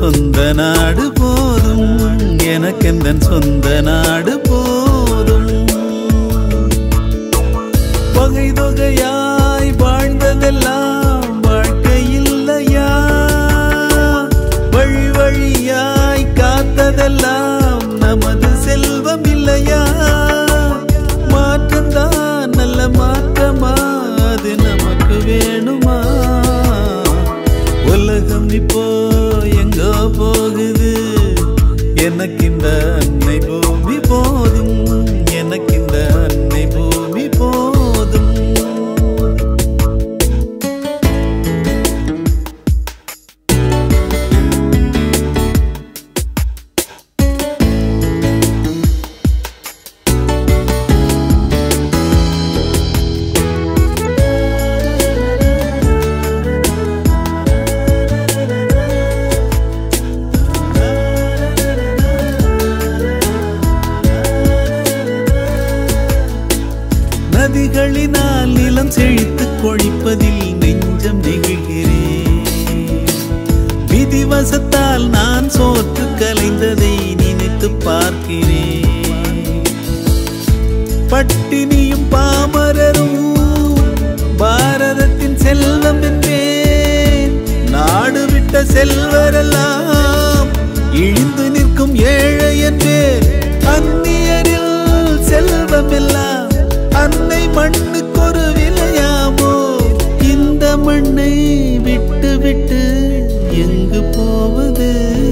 சொந்த நாடு போதும் எனக்கெந்தன் சொந்த நாடு போதும் வகை தொகையாய் வாழ்ந்ததெல்லாம் வாழ்க்கை இல்லையா வழி வழியாய் காத்ததெல்லாம் நமது செல்வம் இல்லையா மாற்றம்தான் நல்ல மாற்றமா அது நமக்கு வேணுமா உலகம் இப்போ எங்கோ போகுது எனக்கு இந்த அன்னை பூமி போதும் எனக்கு இந்த அன்னை பூமி போதும் நதிகளினால் நிலம் செழித்து கொழிப்பதில் நெஞ்சம் நெகிழ்கிறேன் விதிவசத்தால் நான் சோற்று கலைந்ததை நினைத்து பார்க்கிறேன் பட்டினியும் பாமரரும் பாரதத்தின் செல்வம் என்பேன் நாடு விட்ட செல்வரெல்லாம் இழிந்து நிற்கும் ஏழை என்பேன் அந்நியரில் செல்வம் எல்லாம் அன்னை மண்ணுக்கொரு விலையாமோ இந்த மண்ணை விட்டு விட்டு எங்கு போவது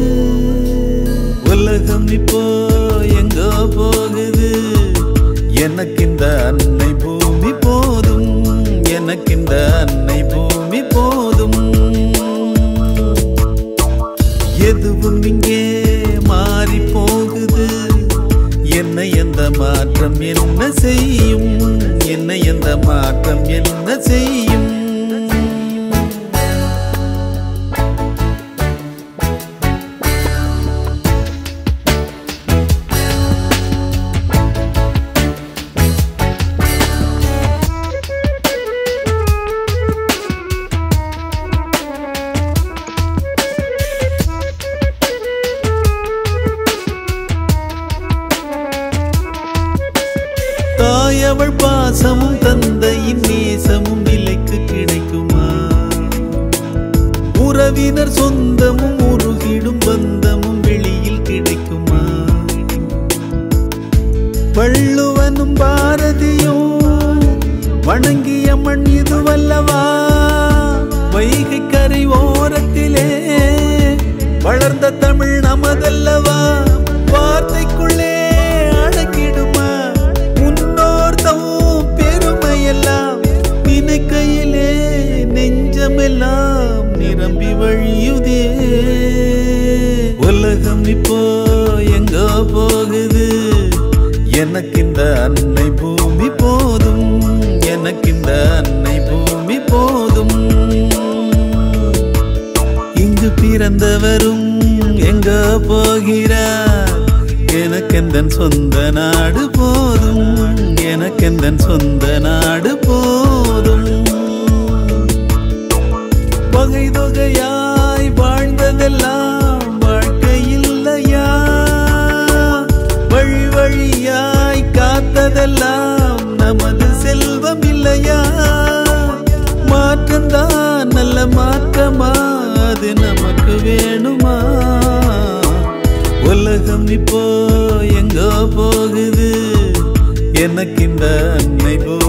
உலகம் இப்போ எங்கோ போகுது எனக்கு இந்த அன்னை பூமி போதும் எனக்கு இந்த அன்னை பூமி போதும் எதுவும் இங்கே மாறி போகுது என்ன எந்த மாற்றம் என்ன செய்யும் என்ன எந்த மாற்றம் என்ன செய்யும் தாயவள் பாசமும் தந்தையின் நேசமும் விலைக்கு கிடைக்குமா உறவினர் சொந்தமும் உருகிடும் பந்தமும் வெளியில் கிடைக்குமா வள்ளுவனும் பாரதியும் வணங்கிய மண் இதுவல்லவா வைகை கரை ஓரத்திலே வளர்ந்த தமிழ் நமதல்லவா வார்த்தைக்குள்ளே அடக்கிடுமா முன்னோர் தம் பெருமையெல்லாம் நினைக்கையிலே நெஞ்சமெல்லாம் நிரம்பி வழியுதே உலகம் இப்போ எங்கோ போகுது எனக்கு இந்த அன்னை பூமி போதும் எனக்கு இந்த அன்னை பூமி போதும் இங்கு பிறந்தவரும் எங்க போகிறார் எனக்கெந்தன் சொந்த நாடு போதும் எனக்கெந்தன் சொந்த நாடு போதும் வகை தொகையாய் வாழ்ந்ததெல்லாம் வாழ்க்கை இல்லையா வழி வழியாய் காத்ததெல்லாம் நமது செல்வம் இல்லையா மாற்றம்தான் நல்ல மாற்றமா அது நமக்கு வேணுமா உலகம் இப்போ எங்கோ போகுது எனக்கு இந்த அன்னை போ